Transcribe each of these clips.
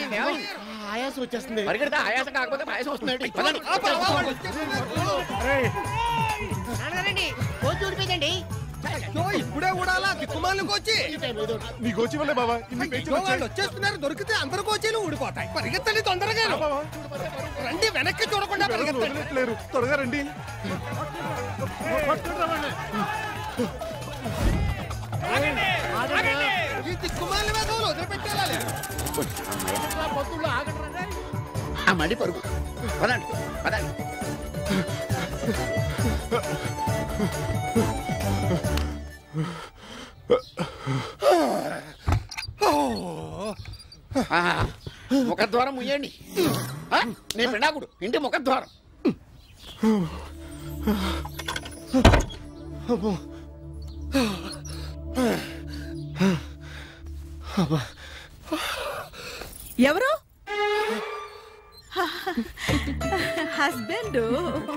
ఏమైంది ఏమైంది ఆయాసం వచ్చేస్తుంది పరిగెడితే ఆయాసం కాకపోతే పాయసం వస్తుంది పదండి. నాన్నగారండి కోచి ఊడిపోయిందండి అయ్యో, ఇప్పుడే ఊడాలా దిక్కుమాలకు వచ్చి నీ గోచి వల్లే బావా ఇన్ని పేచీలు వాళ్ళు వచ్చాయి. వచ్చేస్తున్నారు దొరికితే అందరు కోచీలు ఊడిపోతాయి పరిగెత్తండి తొందరగా బావా, రండి వెనక్కి చూడకుండా ఎవరు పరిగెత్తండి వదిలేట్లేరు. త్వరగా రండి ఈ దిక్కుమాల వేదవులు వదిలిపెట్టేయాలి ఆ మళ్ళీ పరుగు పదండి పదండి ఆ, ముఖద్వారం ముయ్యండి ఆ, నీ పిండాకుడు ఇంటి ముఖద్వారం ఎవరు హస్బెండ్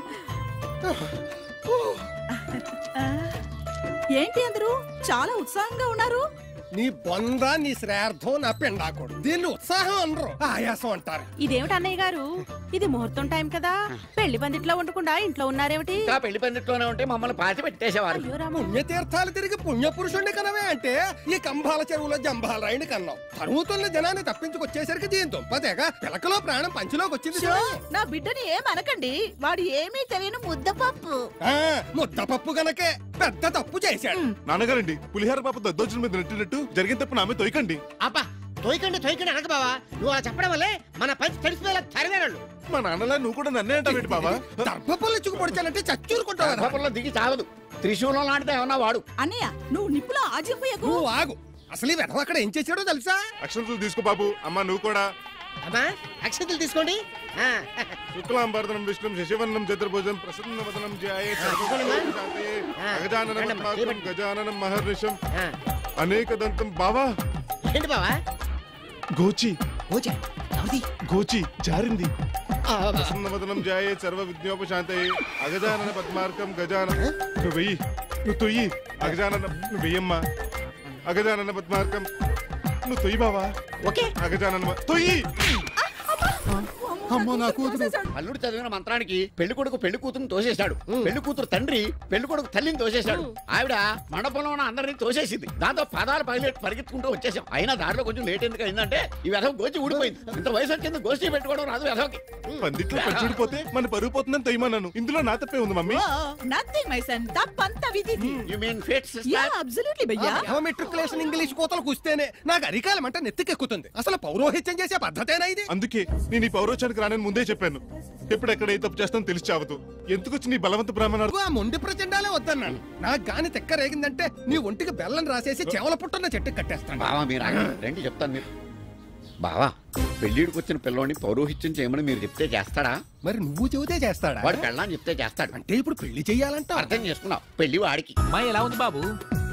ఏంటి అందరూ చాలా ఉత్సాహంగా ఉన్నారు నీ బొంద నీ శ్రార్థం నా పిండాకుడు దీన్ని ఉత్సాహం అనరు ఆయాసం అంటారు ఇదేమిటి అన్నయ్య గారు ఇది ముహూర్తం టైం కదా పెళ్లి పందిట్లో ఉండకుండా ఇంట్లో ఉన్నారేమిటి ఇంకా పెళ్లి పందిట్లోనే ఉంటే మమ్మల్ని పాతి పెట్టేసేవారు అయ్యో రామ పుణ్యతీర్థాలు తిరిగి పుణ్యపురుషుణ్ణి కనవే అంటే ఈ కంభాల చెరువులో జంభాల రాయిని కన్నాం తరుగుతున్న జనాన్ని తప్పించుకొచ్చేసరికి దీని దుంపదేగా పిలకలో ప్రాణం పంచిలోకి వచ్చింది షో, చూడు. నా బిడ్డని ఏమనకండి వాడు ఏమీ తెలియని ముద్దపప్పు ఆ, ముద్దపప్పు గనకే పెద్ద తప్పు చేశాడు నాన్నగారండి పులిహార పాప దద్దోజనం మీద నెట్టినట్టు జరిగిన తప్పు నామే తొయ్యకండి అబ్బా తోయకండి తోయకండి అనక బావా నువ్వు అలా చెప్పడం వల్లే మన పని తడిసిపోయేలా తరివేరాళ్ళు మా నాన్నలా నువ్వు కూడా నన్నే అంటావేంటి బావా దర్భపుల్లు చిక్కు పొడిచానంటే చచ్చూరుకుంటావు గర్భపురంలో దిగి చావదు త్రిశూలం లాంటిదే ఏమన్నా వాడు అన్నయ్య నువ్వు నిప్పులో ఆజిపోయకు నువ్వు ఆగు అసలు ఈ వెధవ అక్కడ ఏం చేశాడో తెలుసా అక్షంతలు తీసుకో బాబు అమ్మా నువ్వు కూడా అమ్మా అక్షంతలు తీసుకోండి ఆ, శుక్లాంబర్ధనం విష్ణుం శశివర్ణం చతుర్భుజం ప్రసన్నవదనం ధ్యాయే సర్వభూతశాంతయే, అగజానన పద్మార్కం గజాననం మహర్నిశం ఆ. అనేక దంతం బావా ఏంటి బావా గోచి ఓచా ఎవరిది గోచి జారింది ఆ, ప్రసన్నవదనం జాయే సర్వ విజ్ఞోపశాంతయే అగజానన పద్మార్కం గజానన నువ్వు వెయ్యి నువ్వు తొయ్యి అగజానన నువ్వు వెయ్యమ్మా అగజానన పద్మార్కం నువ్వు తొయ్యి బావా ఓకే అగజానన తొయ్యి అమ్మో నా కూతురు అల్లుడు చదివిన మంత్రానికి పెళ్లి కొడుకు పెళ్లి కూతురు తోసేశాడు పెళ్లి కూతురు తండ్రి పెళ్లి కొడుకు తల్లిని తోసేశాడు ఆవిడ మండపంలో ఉన్న అందరిని తోసేసింది దాంతో పదాలు పగిలి పరిగెత్తుకుంటూ వచ్చేసాం అయినా దారిలో కొంచెం లేట్ ఎందుకు అయిందంటే ఈ వెధవ గోచి ఊడిపోయింది ఇంత వయసు వచ్చింది గోచి పెట్టుకోవడం రాదు వెధవకి పందిట్లో పంచుడిపోతే మన పరుగు పోతుందని తొయ్యమన్నాను ఇందులో నా తప్పే ఉంది మమ్మీ నథింగ్ మై సన్ తప్పంత విధిది you mean fate yeah absolutely భయ్యా మెట్రికులేషన్ ఇంగ్లీష్ కోతలు కూస్తేనే నాకు అరికాలం అంటే నెత్తికెక్కుతుంది అసలు పౌరోహిత్యం చేసే పద్ధతేనా ఇది అందుకే నేను ఈ పౌరోచానికి రానని ముందే చెప్పాను ఎప్పుడెక్కడ ఏ తప్పు చేస్తానో తెలిసి చావదు ఎందుకు వచ్చి నీ బలవంత బ్రాహ్మణాలు ఆ మొండి ప్రచండాలే వద్దన్నాను నాకు గాని తెక్క రేగిందంటే నీ ఒంటికి బెల్లం రాసేసి చెవల పుట్టున్న చెట్టు కట్టేస్తాను బావా మీరు ఆగండి. రండి చెప్తాను మీరు బావా పెళ్లిడికి వచ్చిన పిల్లోని పౌరోహిత్యం చేయమని మీరు చెప్తే చేస్తాడా మరి నువ్వు చెబితే చేస్తాడా వాడు పెళ్ళని చెప్తే చేస్తాడు అంటే ఇప్పుడు పెళ్లి చెయ్యాలంట అర్థం చేసుకున్నావు పెళ్లి వాడికి అమ్మాయి ఎలా ఉంది బాబు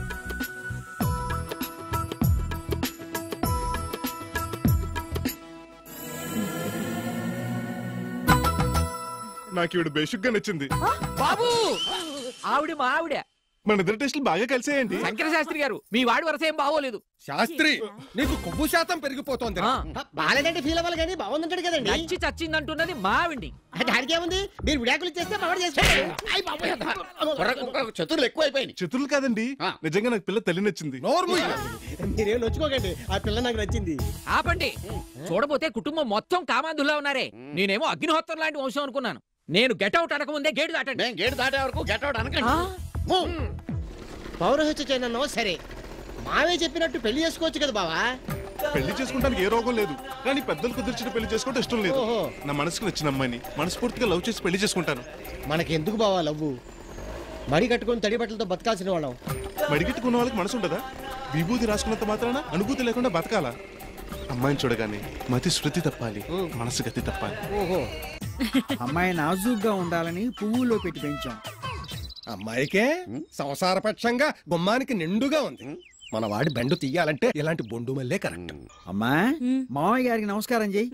నాకు ఇవిడ బేసిక్ గా నచ్చింది బాబు ఆవిడ మా ఆవిడ మన ఇద్దరు టెస్టులు బాగా కలిసేయండి శంకర శాస్త్రి గారు మీ వాడి వరస ఏం బాగోలేదు శాస్త్రి నీకు కొవ్వు శాతం పెరిగిపోతోంది ఆ, బాగాలేదంటే ఫీల్ అవ్వాలి కానీ బాగుందంటాడు కదండి నచ్చి చచ్చిందంటున్నది మా ఆవిండి దానికి ఏముంది మీరు విడాకులు చేస్తే మావాడు చేస్తాడు అయ్ బాబోయ్, కుర్ర కుక్కలకు చతుర్లు ఎక్కువ అయిపోయినాయి చతురులు కాదండి ఆ. నిజంగా నాకు పిల్ల తల్లి నచ్చింది నోరు మూయి. మీరేం నొచ్చుకోకండి ఆ పిల్ల నాకు నచ్చింది ఆపండి చూడబోతే కుటుంబం మొత్తం కామాంధులా ఉన్నారే నేనేమో అగ్నిహోత్రం లాంటి వంశం అనుకున్నాను నేను గెటౌట్ అనకముందే గేటు దాటండి మేము గేటు దాటే వరకు గెట్ అవుట్ అనకండి ఆ, ఊ. పౌరహిత్య చేయనన్నో సరే మావే చెప్పినట్టు పెళ్లి చేసుకోవచ్చు కదా బావా పెళ్లి చేసుకుంటానికి ఏ రోగం లేదు కానీ పెద్దలు కుదిర్చిన పెళ్లి చేసుకోవడం ఇష్టం లేదు ఓహో. నా మనసుకు నచ్చిన అమ్మాయిని మనస్ఫూర్తిగా లవ్ చేసి పెళ్లి చేసుకుంటాను మనకి ఎందుకు బావా లవ్వు మడి కట్టుకొని తడి బట్టలతో బతకాల్సిన వాళ్ళం మడిగట్టుకున్న వాళ్ళకి మనసు ఉండదా విభూతి రాసుకున్నంత మాత్రాన అనుభూతి లేకుండా బతకాలా అమ్మాయిని చూడగానే మతి శృతి తప్పాలి మనసు గతి తప్పాలి ఓహో అమ్మాయి నాజూగ్గా ఉండాలని పువ్వుల్లో పెట్టి పెంచాం అమ్మాయికే సంసారపక్షంగా గుమ్మానికి నిండుగా ఉంది మన వాడి బెండు తీయాలంటే ఇలాంటి బొండు మల్లే కరెక్ట్ అమ్మా మామయ్య గారికి నమస్కారం చెయ్యి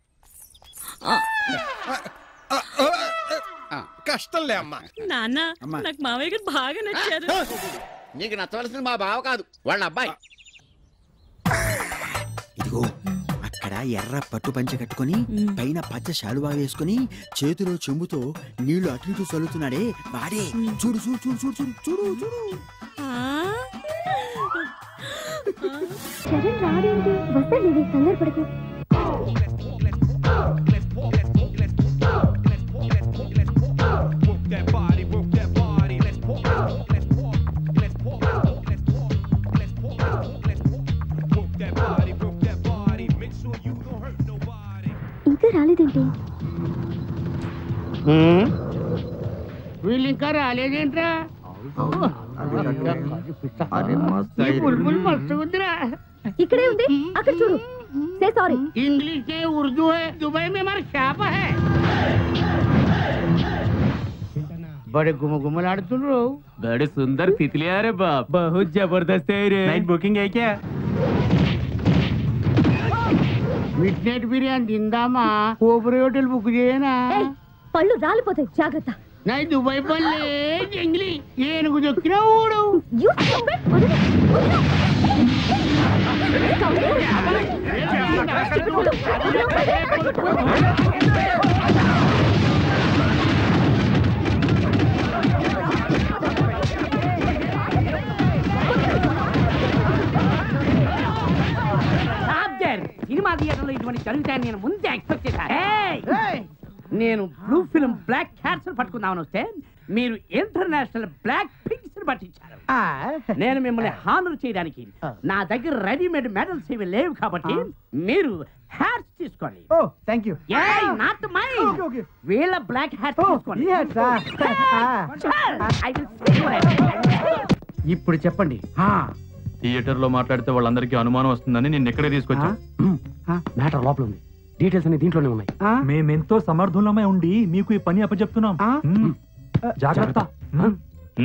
కష్టంలే అమ్మా నాన్న అమ్మా. నాకు మావయ్య గారు బాగా నచ్చారు నీకు నచ్చవలసింది మా బావ కాదు వాళ్ళ అబ్బాయి ఇదిగో అక్కడ ఇక్కడ ఎర్ర పట్టు పంచ కట్టుకొని పైన పచ్చ శాలువా వేసుకొని చేతిలో చెంబుతో నీళ్లు అటు ఇటు చల్లుతున్నాడే వాడే చూడు చూడు చూడు చూడు చూడు చూడు చూడు చరణ్ రాడేంటి వస్తాడు కంగారు పడకు ఇంకా రాలేదేంటి వీళ్ళు ఇంకా రాలేదేంట్రా ఈ బుల్బుల్ మస్తు ఉందిరా ఇక్కడే ఉంది అక్కడ చూడు సే సారీ इंग्लिश है उर्दू है दुबई में हमारा छाप है बड़े गुम गुमलाడుతుండ్రు बड़े सुंदर तितली आ रे बाप बहुत जबरदस्त है रे नाइट बुकिंग है क्या మిడ్ నైట్ బిర్యానీ తిందామా ఓబరి హోటల్ బుక్ చేయనా ఏయ్, పళ్ళు రాలిపోతాయి జాగ్రత్త నై దుబాయ్ పల్లె జంగిలి ఏనుగు దొక్కిన ఊడు You stupid! వదిలు, వదిలు. సినిమా థియేటర్లో ఇటువంటి జరుగుతాయని నేను ముందే ఎక్స్పెక్ట్ చేశాను నేను బ్లూ ఫిల్మ్ బ్లాక్ క్యాట్స్ పట్టుకుందామని వస్తే మీరు ఇంటర్నేషనల్ బ్లాక్ పింక్స్ పట్టించారు నేను మిమ్మల్ని హానర్ చేయడానికి నా దగ్గర రెడీమేడ్ మెడల్స్ ఇవి లేవు కాబట్టి మీరు హ్యాట్స్ తీసుకోండి oh thank you not my వీళ్ళ బ్లాక్ హ్యాట్ తీసుకోండి I will see what I will. ఇప్పుడు చెప్పండి థియేటర్ లో మాట్లాడితే వాళ్ళందరికీ అనుమానం వస్తుందని నేను ఇక్కడే తీసుకొచ్చా మ్యాటర్ లోపల ఉంది డీటెయిల్స్ అన్ని దీంట్లోనే ఉన్నాయి మేమెంతో సమర్థులమై ఉండి మీకు ఈ పని అప్పచెప్తున్నాం మ్మ్. జాగ్రత్త మ్మ్.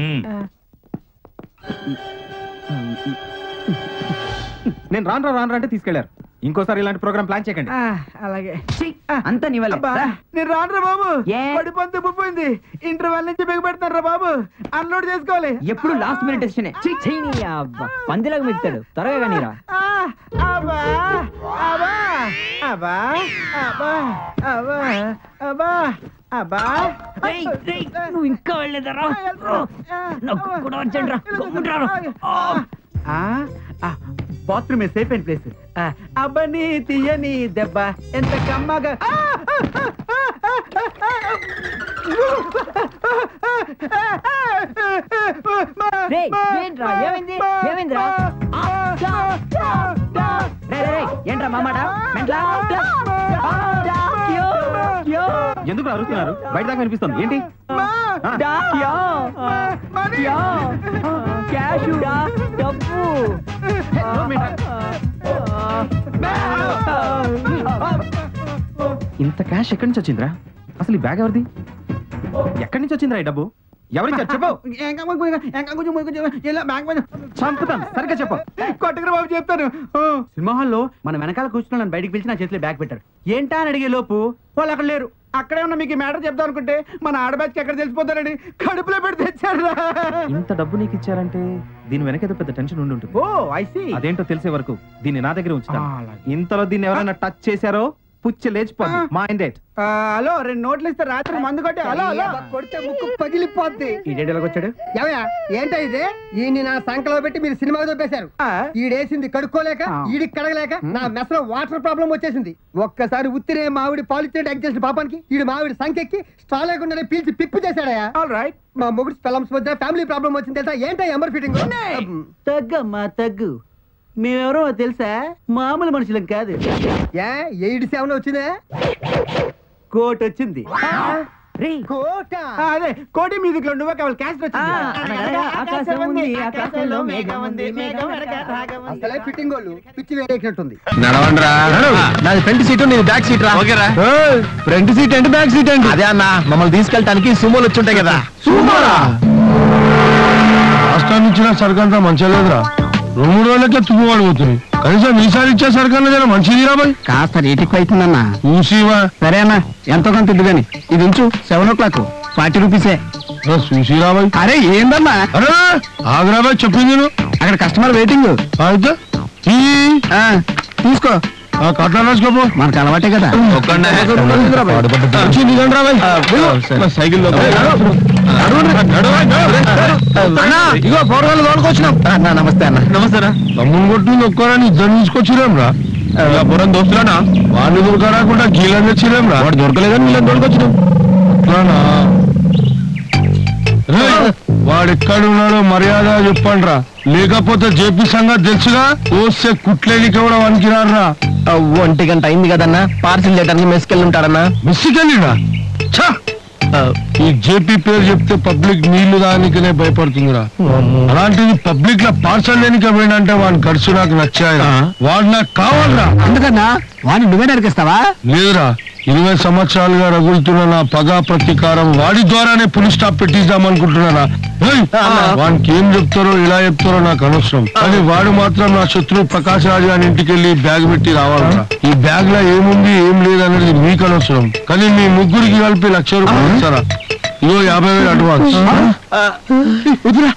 నేను రాను రా రాను రా అంటే తీసుకెళ్లారు ఇంకోసారి ఇలాంటి ప్రోగ్రామ్ ప్లాన్ చేయకండి అలాగే అంతా నీ నేను రానురా బాబు పడి పంత ఉబ్బిపోయింది ఇంటర్వెల్ నుంచి బిగబెడతాను బాబు అన్లోడ్ చేసుకోవాలి ఎప్పుడు లాస్ట్ మినిట్ డెసిషన్ పందిలాగా మెత్తాడు త్వరగా కానీరా అబ్బా అబ్బా అబ్బా అబ్బా అబ్బా అబ్బా అబ్బా నువ్వు ఇంకా వెళ్ళలేదరా నాకు కూడా వచ్చండి బాత్రూమ్ సేఫ్ అండ్ ప్లేస్ అబ్బని తీయని దెబ్బ ఎంత కమ్మగా ఏంట్రా మామాట ఎందుకు అరుస్తున్నారు బయట దాకా వినిపిస్తుంది ఏంటి ఇంత క్యాష్ ఎక్కడి నుంచి వచ్చిందిరా అసలు ఈ బ్యాగ్ ఎవరిది ఎక్కడి నుంచి వచ్చిందిరా ఈ డబ్బు ఎవరిచ్చారు చెప్పు చంపుతాను సరిగ్గా చెప్పు కొట్టగర బాబు చెప్తాను సినిమా హాల్లో మన వెనకాల కూర్చున్న నన్ను బయటికి పిలిచి నా చేతిలో బ్యాగ్ పెట్టారు ఏంటా అని అడిగే లోపు వాళ్ళు అక్కడ లేరు అక్కడే ఉన్న మీకు మ్యాటర్ చెప్దాం అనుకుంటే మన ఆడబ్యాచ్కి ఎక్కడ తెలిసిపోతారని కడుపులో పెట్టి తెచ్చారు ఇంత డబ్బు నీకు ఇచ్చారంటే దీని వెనక ఏదో పెద్ద టెన్షన్ ఉండి ఉంటుంది ఓ ఐ సీ అదేంటో తెలిసే వరకు దీన్ని నా దగ్గర ఉంచుతాను ఆ, అలాగే. ఇంతలో దీన్ని ఎవరైనా టచ్ చేశారో పుచ్చి లేచిపోద్ది ఆ. మా ఇండేట్ హలో రెండు నోట్లు ఇస్తే రాత్రి మందు కొట్టి హలో హలో కొడితే ముక్కు పగిలిపోద్ది ఈడేంటి వచ్చాడు ఏమయ్యా ఏంటో ఇది ఈయన్ని నా సంకలో పెట్టి మీరు సినిమా దొబ్బేశారు ఈడేసింది కడుక్కోలేక ఆ. ఈడికి కడగలేక నా మెసలో వాటర్ ప్రాబ్లం వచ్చేసింది ఒక్కసారి ఉత్తిరే మావిడి పాలిచ్చేట ఎగ్ చేసిన పాపానికి ఈడు మావిడి సంకెక్కి స్ట్రా లేకుండానే పీల్చి పిప్పు చేశాడయా ఆల్ రైట్ మా మొగుడు స్పెలమ్స్ మధ్య ఫ్యామిలీ ప్రాబ్లం వచ్చింది తెలుసా ఏంటో ఎంబర్ ఫిట్టింగ్ తగ్గమ్మా తగ్గు మేమెవరో తెలుసా మామూలు మనుషులం కాదు ఏ ఎయిడ్ సెవెన్ వచ్చిందే కోట్ వచ్చింది కోట అదే కోటి మ్యూజిక్ లో నువ్వే కావాలి క్యాస్ట్ వచ్చింది అనగనగా ఆకాశం ఉంది, ఆకాశంలో మేఘం ఉంది, మేఘం వెనక రాగం ఉంది. అసలే ఫిట్టింగ్ వాళ్ళు పిచ్చి వేరేసినట్టుంది నాది ఫ్రంట్ సీట్ నీది బ్యాక్ సీట్ రా ఓకేరా ఫ్రంట్ సీట్ అంటే బ్యాక్ సీట్ అంటే అదే అన్న మమ్మల్ని తీసుకెళ్ళడానికి సుమోలు వచ్చుంటాయి కదా సుమోలా రాష్ట్రాన్ని ఇచ్చిన సరికంతా మంచిగా లేదురా రెండు మూడు రోజులకే తుమ్మువాడు పోతుంది కనీసం ఈసారి ఇచ్చే సరికన్నా జర మంచిది రాబాయ్ కాస్త రేట్ ఎక్కువ అవుతుందన్నా చూసివా సరే అన్న ఎంతో కొంత ఇద్దు గాని ఇది ఉంచు సెవెన్ ఓ క్లాక్ ఫార్టీ రూపీసే చూసి రాబాయ్ అరే ఏందన్నా అరే ఆగ్రాబాయ్ చెప్పింది నువ్వు అక్కడ కస్టమర్ వెయిటింగ్ అయితే ఈ తీసుకో కట్ల రాసుకోపో మనకు అలవాటే కదా సైకిల్ ఇగో పౌర్వాళ్ళు తోలుకొచ్చినాం అన్న నమస్తే అన్న నమస్తే తమ్ముని కొట్టింది ఒక్కరని ఇద్దరు తీసుకొచ్చిరేం రా పురం దోస్తులానా వాడిని దొరకరాకుండా గీలని తెచ్చిరేం రా వాడు దొరకలేదని వీళ్ళని దొరకొచ్చినాం అట్లానా రేయ్, వాడు ఎక్కడ ఉన్నాడో మర్యాద చెప్పండి రా లేకపోతే జేపీ సంగతి తెలుసుగా వస్తే కుట్లేనికి కూడా వనికిరారా ఒంటి గంట అయింది కదన్నా పార్సిల్ చేయడానికి మెస్కెళ్ళి ఉంటాడన్నా మిస్సికెళ్ళిరా ఛ! ఈ జేపీ పేరు చెప్తే పబ్లిక్ నీళ్లు దానికనే భయపడుతుందిరా అలాంటిది పబ్లిక్ లో పార్సల్ లేనిక పోయినంటే వాడి ఖర్చు నాకు నచ్చాయిరా వాడు నాకు కావాలరా ఎందుకన్నా వాడిని నువ్వే నరికిస్తావా లేదురా ఇరవై సంవత్సరాలుగా రగులుతున్న నా పగా ప్రతీకారం వాడి ద్వారానే పులి స్టాప్ పెట్టిద్దాం అనుకుంటున్నారా ఏయ్! వానికి ఏం చెప్తారో ఇలా చెప్తారో నాకు అనవసరం కానీ వాడు మాత్రం నా శత్రువు ప్రకాశ్ రాజు గారి ఇంటికి వెళ్ళి బ్యాగ్ పెట్టి రావాలరా ఈ బ్యాగ్ లో ఏముంది ఏం లేదు మీకు అనవసరం కానీ మీ ముగ్గురికి కలిపి లక్ష రూపాయలు ఇస్తారా ఇగో యాభై వేలు అడ్వాన్స్ వదిరా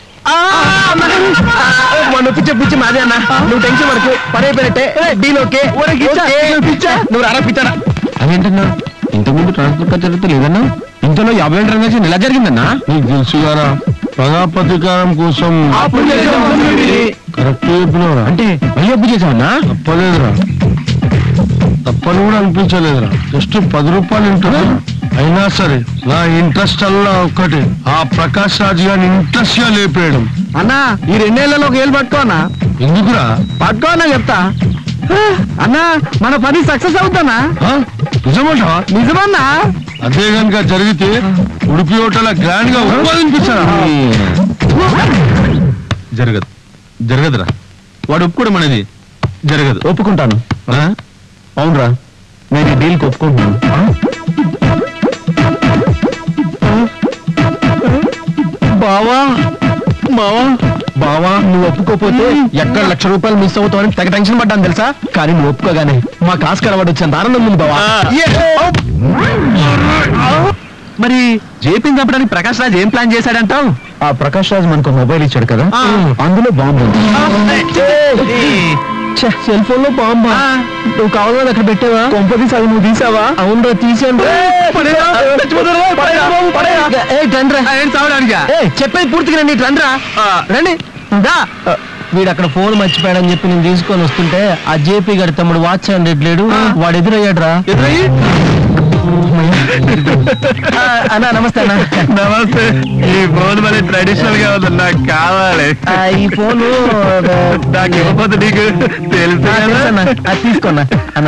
మొన్న పిచ్చ పిచ్చి మాదే అన్న నువ్వు టెన్షన్ పడుకు పని అయిపోయినట్టే డీల్ ఓకే ఓకే. నువ్వు రారా పిచ్చారా అదేంటన్నా ఇంతకుముందు ట్రాన్స్పోర్ట్ ఖర్చు జరిగితే లేదన్నా ఇంతలో యాభై వేల ట్రాన్సాక్షన్ ఎలా జరిగిందన్నా నీకు తెలుసు గారా పగా ప్రతీకారం కోసం కరెక్ట్ చెప్పినవరా అంటే మళ్ళీ అప్పు చేసావన్నా తప్పలేదురా తప్పని కూడా అనిపించలేదురా జస్ట్ పది రూపాయలు ఉంటుంది అయినా సరే నా ఇంట్రెస్ట్ అల్లా ఒక్కటే ఆ ప్రకాష్ రాజ్ గారిని ఇంట్రెస్ట్ గా లేపేయడం అన్నా ఈ రెండేళ్లలో ఒక ఏళ్ళు పట్టుకో అన్నా ఎందుకురా పట్టుకో అన్నా చెప్తా అన్నా మన పని సక్సెస్ అవుతానా ఆ? నిజమంటావా నిజమన్నా అదే గనుక జరిగితే ఉడిపి హోటల్ గ్రాండ్ గా ఉత్పాదించారా జరగదు జరగదురా వాడు ఒప్పుకోవడం అనేది జరగదు ఒప్పుకుంటాను అవునరా నేను ఈ డీల్కి ఒప్పుకుంటున్నాను బావా బావా బావా నువ్వు ఒప్పుకోపోతే ఎక్కడ లక్ష రూపాయలు మిస్ అవుతావని తెగ టెన్షన్ పడ్డాను తెలుసా కానీ నువ్వు ఒప్పుకోగానే మా కాస్కర్ అవార్డు వచ్చేంత ఆనందం ఉంది బావా మరి జేపీని చంపడానికి ప్రకాష్ రాజ్ ఏం ప్లాన్ చేశాడంటావు ఆ ప్రకాష్ రాజ్ మనకు మొబైల్ ఇచ్చాడు కదా అందులో బాంబు ఉంది సెల్ ఫోన్ లో బాంబా నువ్వు కావాలని అక్కడ పెట్టావా కొంపది సగం నువ్వు తీసావా అవునరా తీసాను చెప్పేది పూర్తిగా రండి ఇటు రండిరా రండి దా. వీడు అక్కడ ఫోన్ మర్చిపోయాడని చెప్పి నేను తీసుకొని వస్తుంటే ఆ జేపీ గడి తమ్ముడు వాచ్ హండ్రెడ్ లేడు వాడు ఎదురయ్యాడు రా అన్నా నమస్తే అన్న నమస్తే ఈ ఫోన్ మరి ట్రెడిషనల్ గా ఉంది నాకు కావాలి ఈ ఫోన్ నాకు ఇవ్వకపోతే నీకు తెలుసు తీసుకోన్నా అన్న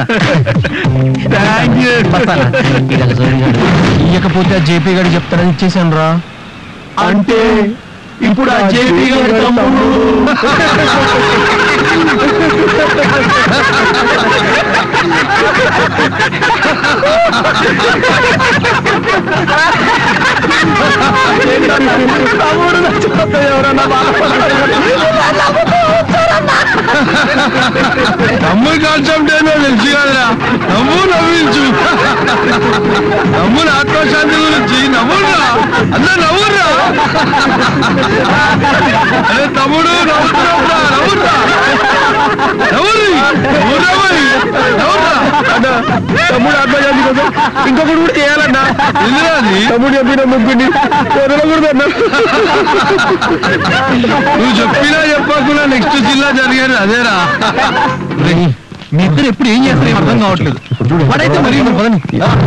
ఇవ్వకపోతే ఆ జేపీ గారు చెప్తానని ఇచ్చేసాను రా అంటే ఇప్పుడు ఆ జేపీ గారి తమ్ముడు తమ్ముడు కాన్సెప్ట్ ఏంటో తెలుసు కదరా నవ్వు నవ్వించు నవ్వుల ఆత్మశాంతి గురించి నవ్వురా అందరు నవ్వురా అరే తమ్ముడు నవ్వుతున్నా నవ్వురా నవ్వురి నవ్వురా మరి నవ్వురా తమ్ముడు ఆత్మశాంతి కోసం ఇంకొకటి కూడా చేయాలన్నా ఎందుకని తమ్ముడు చెప్పిన ముగ్గురిని వదలకూడదన్నా నువ్వు చెప్పినా చెప్పకుండా నెక్స్ట్ జిల్లా జరిగేది అదేరా మీ ఇద్దరు ఎప్పుడు ఏం చేస్తారు ఏం అర్థం కావట్లేదు వాడైతే మరి పదండి.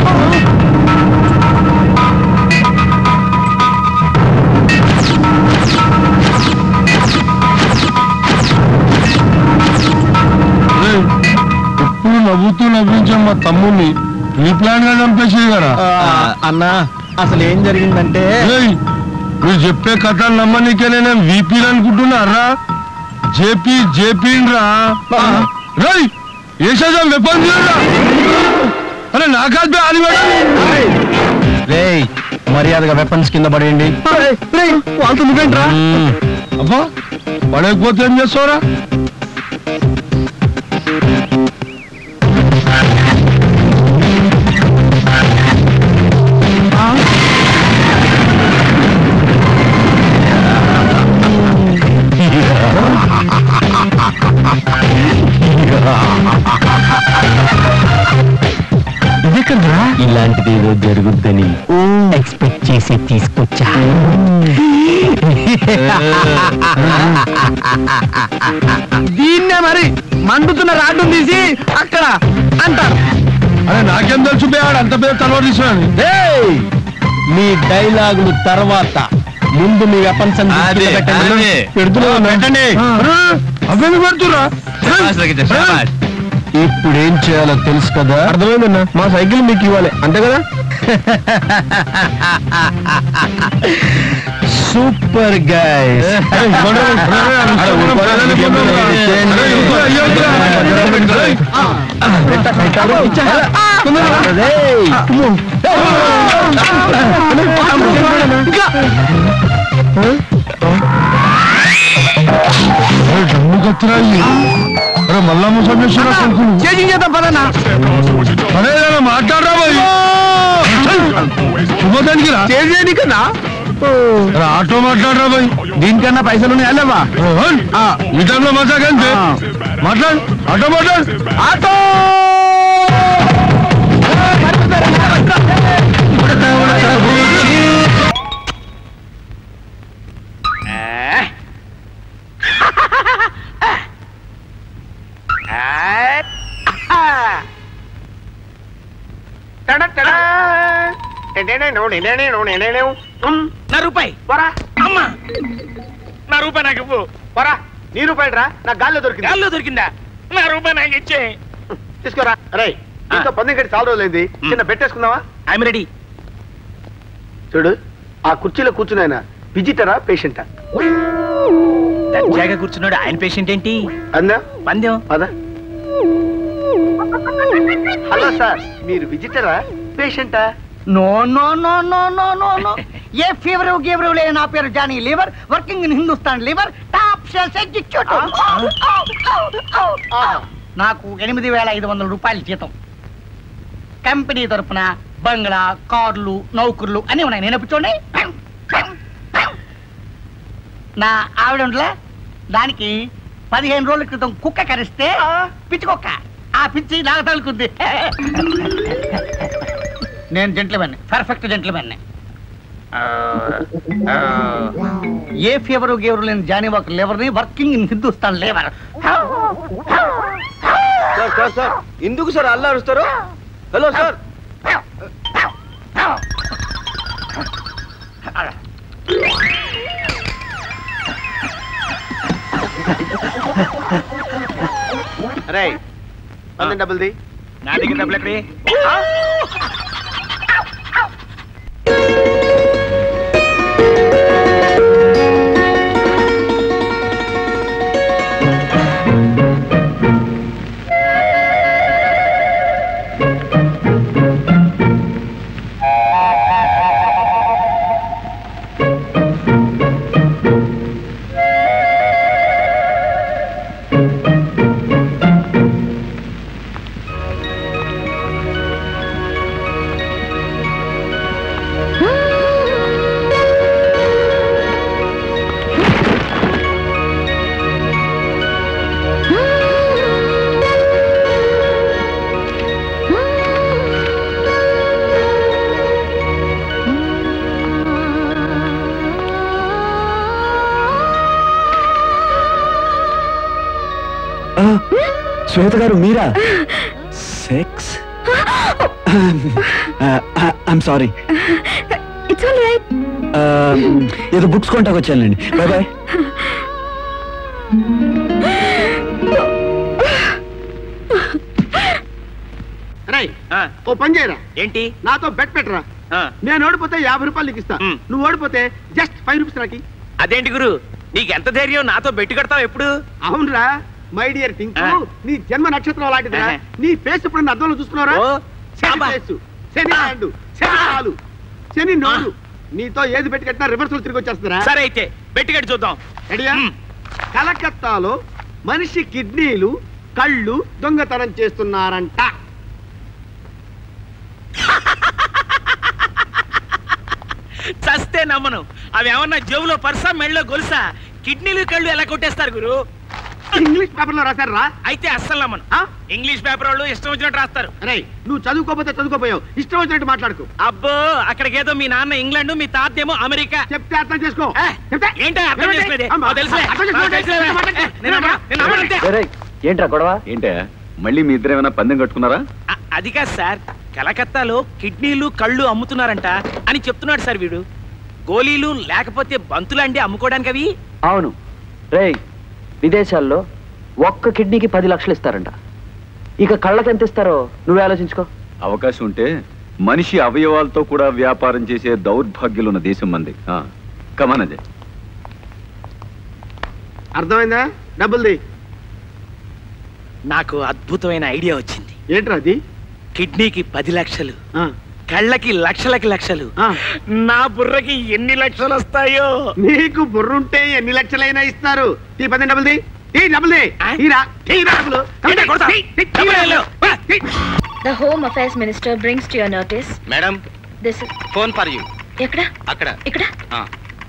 ఏయ్, ఎప్పుడు నవ్వుతూ నవ్వించాం మా తమ్ముడిని ప్రీ ప్లాన్ గా చంపేసేది కదా ఆ, అన్నా అసలు ఏం జరిగిందంటే ఏయ్, నువ్వు చెప్పే కథలు నమ్మనీకే నేను వీపీ అనుకుంటున్నారా జేపీ జేపీ రా రై ఏసేదాం వెపన్ అరే నా కాల్పే ఆది రేయ్ మర్యాదగా వెపన్స్ కింద పడేయండి వాళ్ళతో నువ్వేంట్రా అబ్బా పడకపోతే ఏం చేస్తావురా తీసుకెళ్తా ఇలాంటిది ఏదో జరుగుద్దని ఎక్స్పెక్ట్ చేసి తీసుకొచ్చా దీన్నే మరి మండుతున్న రాడ్డును తీసి అక్కడ అంటారు అరే నాకేం తెలుసు బే, ఆడు అంత పెద్ద తలవారు తీసుకున్నాను ఏయ్! మీ డైలాగులు తర్వాత ముందు మీ వెపన్స్ పెట్టండి అవేమి పెడుతురా ఇప్పుడు ఏం చేయాలో తెలుసు కదా అర్థమైందన్నా మా సైకిల్ మీకు ఇవ్వాలి అంతే కదా సూపర్ గైస్ డమ్ము కత్తిరాయి అరే మల్లమ్మ సమేశ్వర కొడుకులు చేంజింగ్ చేద్దాం పదన్నా అరే ఏదైనా మాట్లాడరా బాయ్ శుభోదానికి రా చేసేది కదా అరే ఆటో మాట్లాడరా బాయ్ దీనికన్నా పైసలు ఉన్నాయా లేవా ఈ టైంలో మజా కంటే మాట్లాడు ఆటో మాట్లాడు ఆటో నా రూపాయి పోరా అమ్మా నా రూపాయి నాకు ఇవ్వు పోరా నీ రూపాయి రా నా గాల్లో దొరికింది గాల్లో దొరికిందా నా రూపాయి నాకు ఇచ్చే తీసుకోరా రే ఇంత పందెం చాలా రోజులైంది చిన్న పెట్టేసుకుందావా ఐఎమ్ రెడీ చూడు ఆ కుర్చీలో కూర్చుని ఆయన విజిటరా పేషెంటా దర్జాగా కూర్చున్నాడు ఆయన పేషెంట్ ఏంటి అందా పందెం పదా హలో సార్ మీరు విజిటరా పేషెంటా no no no no no no no a fever గీవర్ లేని నా పేరు Johnny Lever working in Hindustan Lever top sales executive నాకు ఎనిమిది వేల ఐదు వందల రూపాయల జీతం కంపెనీ తరపున బంగ్లా కార్లు నౌకర్లు అన్ని ఉన్నాయి నేను చూడండి నా ఆవిడ ఉండలే దానికి పదిహేను రోజుల క్రితం కుక్క కరిస్తే పిచ్చి కుక్క ఆ పిచ్చి నాకు తగులుకుంది నేను gentlemen perfect gentlemen a fever గేవరు లేని జానీ వాక్ లేవర్ని working in Hindustan Lever sir sir sir ఎందుకు సార్ అల్లా అరుస్తారు హలో సార్ రే పందెం డబ్బుల్ది నా దగ్గర డబ్బులు ఎక్కడి శ్వేత గారు మీరా sex I'm sorry it's all right ఏదో బుక్స్ కొంటాకు వచ్చానండి బాయ్ బాయ్ రై ఓ పని చేయరా ఏంటి నాతో బెట్ పెట్టరా నేను ఓడిపోతే యాభై రూపాయలు నీకు ఇస్తా నువ్వు ఓడిపోతే జస్ట్ ఫైవ్ రూపీస్ నాకి అదేంటి గురు నీకు ఎంత ధైర్యం నాతో బెట్టు కడతావు ఎప్పుడు అవునరా మై డియర్ థింక్ ఆ. నీ జన్మ నక్షత్రం లాంటిదిరా ఆహా. నీ ఫేస్ ఇప్పుడు అద్దంలో చూసుకున్నారా ఓ, శని సాంబా. ఫేస్ శని హ్యాండ్ శని కాలు శని నోరు నీతో ఏది పెట్టి కట్టినా రివర్స్ తిరిగి వచ్చేస్తారా సరే అయితే బెట్టు కట్టి చూద్దాం రెడీయా కలకత్తాలో మనిషి కిడ్నీలు కళ్ళు దొంగతనం చేస్తున్నారంట చస్తే నమ్మను అవి ఏమన్నా జేబులో పర్సా మెళ్ళలో గొలుసా కిడ్నీలు కళ్ళు ఎలా కొట్టేస్తారు గురు ఇంగ్లీష్ పేపర్ లో రాశారా అయితే అస్సలు నమ్మను ఆ? ఇంగ్లీష్ పేపర్ వాళ్ళు ఇష్టం వచ్చినట్టు రాస్తారు నువ్వు చదువుకోపోతే చదువుకోపోయావు ఇష్టం వచ్చినట్టు మాట్లాడుకో అబ్బో అక్కడికేదో మీ నాన్న ఇంగ్లాండ్ మీ తాతేమో అమెరికా చెప్తే అర్థం చేసుకో ఏంటో అర్థం ఏమిటి? చేసుకునేది అమ్మా, ఓ తెలుసులే అర్థం ఓ చేసుకో, తెలుసులే. మాట్లాడు. ఏ, నేను అమ్మను, నేను అమ్మను అంతే. ఏంట్రా గొడవ ఏంటే మళ్ళీ మీ ఇద్దరు ఏమైనా పందెం కట్టుకున్నారా అ- అది కాదు సార్ కలకత్తాలో కిడ్నీలు కళ్ళు అమ్ముతున్నారంట అని చెప్తున్నాడు సార్ వీడు గోళీలు లేకపోతే బంతులండి అమ్ముకోవడానికి అవి అవును రేయ్ విదేశాల్లో ఒక్క కిడ్నీకి పది లక్షలు ఇస్తారంట ఇక కళ్ళకి ఎంత ఇస్తారో నువ్వే ఆలోచించుకో అవకాశం ఉంటే మనిషి అవయవాలతో కూడా వ్యాపారం చేసే దౌర్భాగ్యులున్న దేశం మంది కమాన్ అజయ్ అర్థమైందా డబ్బుల్ది నాకు అద్భుతమైన ఐడియా వచ్చింది ఏంట్రా అది కిడ్నీకి పది లక్షలు కళ్ళకి లక్షలకి లక్షలు నా బుర్రకి ఎన్ని లక్షలు వస్తాయో నీకు బుర్రుంటే ఎన్ని లక్షలైనా ఇస్తారు ఈ పది డబ్బుల్ది ఈ డబ్బుల్ది తీరా తీరా డబ్బులు తీ, తీ, తీరా డబ్బులు. The Home Affairs Minister brings to your notice madam this is phone for you ఎక్కడ అక్కడ ఇక్కడ ఆ.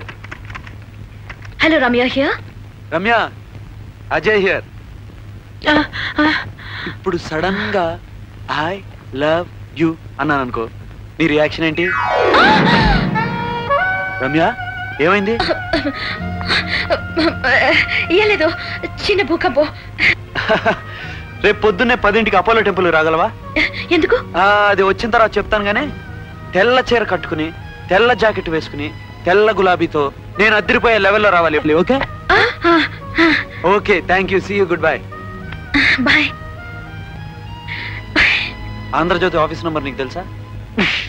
Hello Ramya here Ramya Ajay here ఇప్పుడు సడన్ గా ఐ లవ్ యు అన్నాను అనుకో నీ రియాక్షన్ ఏంటి రమ్య ఏమైంది ఏం లేదు చిన్న భూకంపం రేపు పొద్దున్నే పదింటికి అపోలో టెంపుల్ రాగలవా ఎందుకు ఆ, అది వచ్చిన తర్వాత చెప్తాను గానీ తెల్ల చీర కట్టుకుని తెల్ల జాకెట్ వేసుకుని తెల్ల గులాబీతో నేను అద్దరిపోయే లెవెల్లో రావాలి okay okay thank you see you good bye bye Andhrajyothi office number నీకు తెలుసా